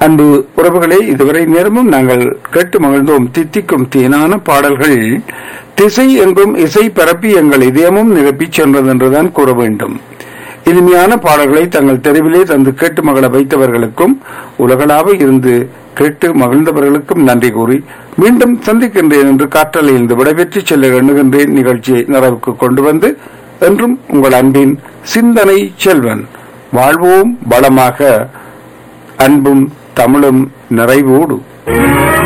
அன்பு உறவுகளே இதுவரை நேரமும் நாங்கள் கேட்டு மகிழ்ந்தோம் தித்திக்கும் தேனான பாடல்கள் திசை எங்கும் இசை பரப்பி எங்கள் இதயமும் நிரப்பிச் சென்றது என்றுதான் கூற வேண்டும் இனிமையான பாடல்களை தங்கள் தெருவிலே தந்து கேட்டு மகள வைத்தவர்களுக்கும் உலகளாக இருந்து கேட்டு மகிழ்ந்தவர்களுக்கும் நன்றி கூறி மீண்டும் சந்திக்கின்றேன் என்று காற்றலையிலிருந்து விடைபெற்று செல்ல எண்ணுகின்றேன் நிகழ்ச்சியை நிறைவுக்கு கொண்டு வந்து என்றும் உங்கள் அன்பின் சிந்தனை செல்வன் வாழ்வோம் வளமாக அன்பும் தமிழும் நிறைவோடு